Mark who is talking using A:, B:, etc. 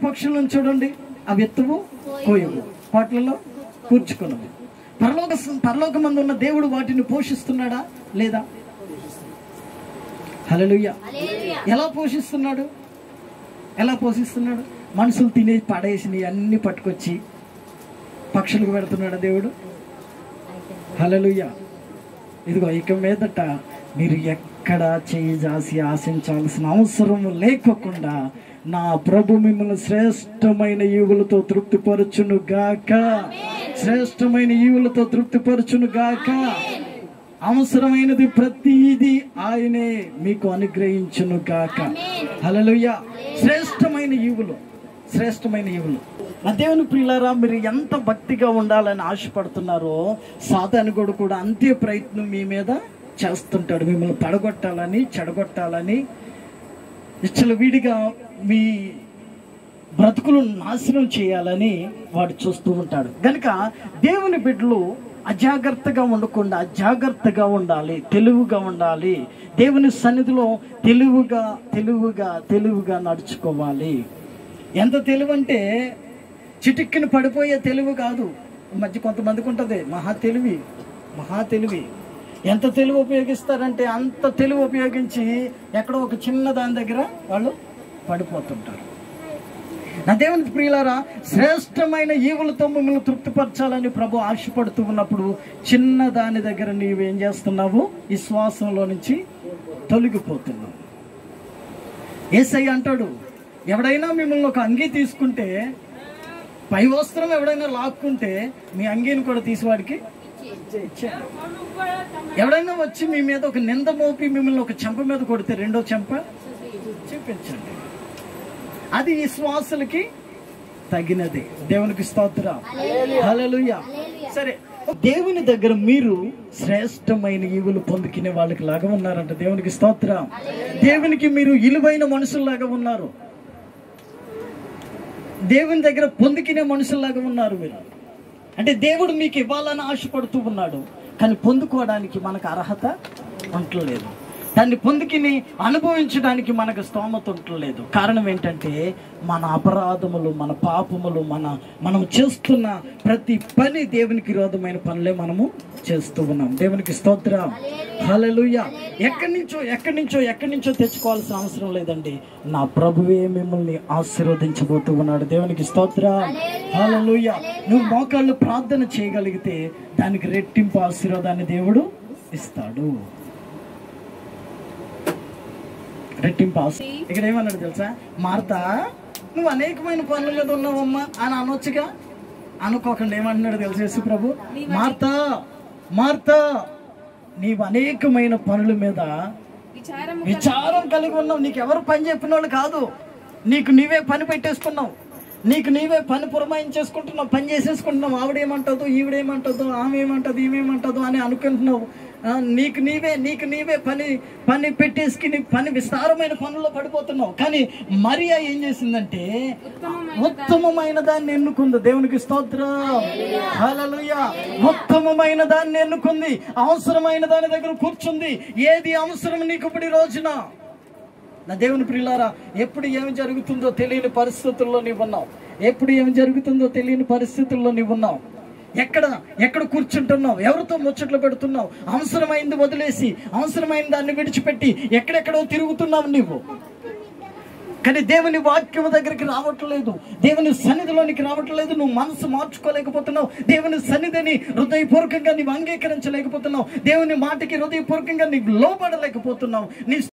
A: పక్షులను చూడండి అవి ఎత్తువు కోయవు వాటిలలో కూర్చుకున్నవి పరలోక పరలోకమందు ఉన్న దేవుడు వాటిని పోషిస్తున్నాడా లేదా హల్లెలూయా ఎలా పోషిస్తున్నాడు ఎలా పోషిస్తున్నాడు మనుషులు తినే పడేసినవి అన్ని పట్టుకొచ్చి పక్షులకు పెడుతున్నాడా దేవుడు హల్లెలూయా ఇదిగో ఇక మీదట మీరు ఎక్కడ చేయి జాసి ఆశించాల్సిన అవసరం లేకోకుండా నా ప్రభు మిమ్మల్ని శ్రేష్టమైన ఈవులతో తృప్తిపరచును గాక శ్రేష్టమైన ఈవులతో తృప్తిపరచును గాక అవసరమైనది ప్రతిదీ ఆయనే మీకు అనుగ్రహించును గాక హల్లెలూయా శ్రేష్టమైన ఈవులు శ్రేష్టమైన ఈవులు నా దేవుని ప్రియులారా మీరు ఎంత భక్తిగా ఉండాలని ఆశపడుతున్నారో సాతానుగుడు కూడా అంతే ప్రయత్నం మీ మీద చేస్తుంటాడు మిమ్మల్ని పడగొట్టాలని చెడగొట్టాలని ఇచ్చల వీడిగా మీ బ్రతుకులు నాశనం చేయాలని వాడు చూస్తూ ఉంటాడు కనుక దేవుని బిడ్డలు అజాగ్రత్తగా ఉండకుండా జాగ్రత్తగా ఉండాలి తెలివిగా ఉండాలి దేవుని సన్నిధిలో తెలివిగా తెలివిగా తెలివిగా నడుచుకోవాలి ఎంత తెలివి అంటే చిటిక్కిన పడిపోయే తెలివి కాదు ఈ మధ్య కొంతమందికి ఉంటుంది మహా తెలివి మహా తెలివి ఎంత తెలివి ఉపయోగిస్తారంటే అంత తెలివి ఉపయోగించి ఎక్కడో ఒక చిన్న దాని దగ్గర వాళ్ళు పడిపోతుంటారు నా దేవుని ప్రియులారా శ్రేష్టమైన ఈవులతో మిమ్మల్ని తృప్తిపరచాలని ప్రభు ఆశపడుతూ ఉన్నప్పుడు చిన్న దాని దగ్గర నీవేం చేస్తున్నావు ఈ శ్వాసంలో నుంచి తొలగిపోతున్నావు ఏసై అంటాడు ఎవడైనా మిమ్మల్ని ఒక అంగీ తీసుకుంటే పై వస్త్రం ఎవడైనా లాక్కుంటే మీ అంగీని కూడా తీసి వాడికి ఇచ్చేయండి. ఎవడైనా వచ్చి మీ మీద ఒక నింద మోపి మిమ్మల్ని ఒక చెంప మీద కొడితే రెండో చెంప చూపించండి అది ఈ శ్వాసలకి తగినది దేవునికి స్తోత్ర హల్లెలూయా సరే దేవుని దగ్గర మీరు శ్రేష్టమైన ఈవులు పొందుకునే వాళ్ళకి లాగా ఉన్నారంట దేవునికి స్తోత్ర దేవునికి మీరు ఇలువైన మనుషుల్లాగా ఉన్నారు దేవుని దగ్గర పొందుకునే మనుషుల్లాగా ఉన్నారు మీరు అంటే దేవుడు మీకు ఇవ్వాలని ఆశపడుతూ ఉన్నాడు కానీ పొందుకోవడానికి మనకు అర్హత ఉండలేదు దాన్ని పొందుకుని అనుభవించడానికి మనకు స్తోమత ఉండలేదు కారణం ఏంటంటే మన అపరాధములు మన పాపములు మన మనం చేస్తున్న ప్రతి పని దేవునికి విరోధమైన పనులే మనము చేస్తూ ఉన్నాం దేవునికి స్తోత్రం హల్లెలూయా ఎక్కడి నుంచో ఎక్కడి నుంచో ఎక్కడి నుంచో తెచ్చుకోవాల్సిన అవసరం లేదండి నా ప్రభువే మిమ్మల్ని ఆశీర్వదించబోతూ ఉన్నాడు దేవునికి స్తోత్రం హల్లెలూయా నువ్వు మోకాళ్ళు ప్రార్థన చేయగలిగితే దానికి రెట్టింపు ఆశీర్వాదాన్ని దేవుడు ఇస్తాడు రెట్టింపు ఆశ ఇక్కడ ఏమన్నాడు తెలుసా మార్తా నువ్వు అనేకమైన పనుల మీద ఉన్నావమ్మా అని అనొచ్చుగా అనుకోకుండా ఏమంటున్నాడు తెలుసా యేసు ప్రభు మార్తా మార్తా నీవు అనేకమైన పనుల మీద
B: విచారము
A: విచారం కలిగి ఉన్నావు నీకు ఎవరు పని చెప్పిన వాళ్ళు కాదు నీకు నీవే పని పెట్టేసుకున్నావు నీకు నీవే పని పురమాయించేసుకుంటున్నావు పని చేసేసుకుంటున్నావు ఆవిడేమంటుందో ఈవిడేమంటుందో ఆమె ఏమంటది ఈమెమంటుందో అని అనుకుంటున్నావు ఆ, నీకు నీవే నీకు నీవే పని పని పెట్టేసుకుని పని విస్తారమైన పనుల్లో పడిపోతున్నావు కానీ మరియా ఏం చేసిందంటే ఉత్తమమైన దాన్ని ఎన్నుకుంది దేవునికి స్తోత్రం హల్లెలూయా ఉత్తమమైన దాన్ని ఎన్నుకుంది అవసరమైన దాని దగ్గర కూర్చుంది ఏది అవసరం నీకు ఇప్పుడు ఈ రోజున నా దేవుని ప్రియులారా ఎప్పుడు ఏమి జరుగుతుందో తెలియని పరిస్థితుల్లో నీవు ఉన్నావు ఎప్పుడు ఏమి జరుగుతుందో తెలియని పరిస్థితుల్లో నీవు ఉన్నావు ఎక్కడ ఎక్కడ కూర్చుంటున్నావు ఎవరితో ముచ్చట్లు పెడుతున్నావు అవసరమైంది వదిలేసి అవసరమైన దాన్ని విడిచిపెట్టి ఎక్కడెక్కడో తిరుగుతున్నావు నీవు కానీ దేవుని వాక్యం దగ్గరికి రావట్లేదు దేవుని సన్నిధిలోనికి రావట్లేదు నువ్వు మనసు మార్చుకోలేకపోతున్నావు దేవుని సన్నిధిని హృదయపూర్వకంగా నీవు అంగీకరించలేకపోతున్నావు దేవుని మాటకి హృదయపూర్వకంగా నీవు లోబడలేకపోతున్నావు నీ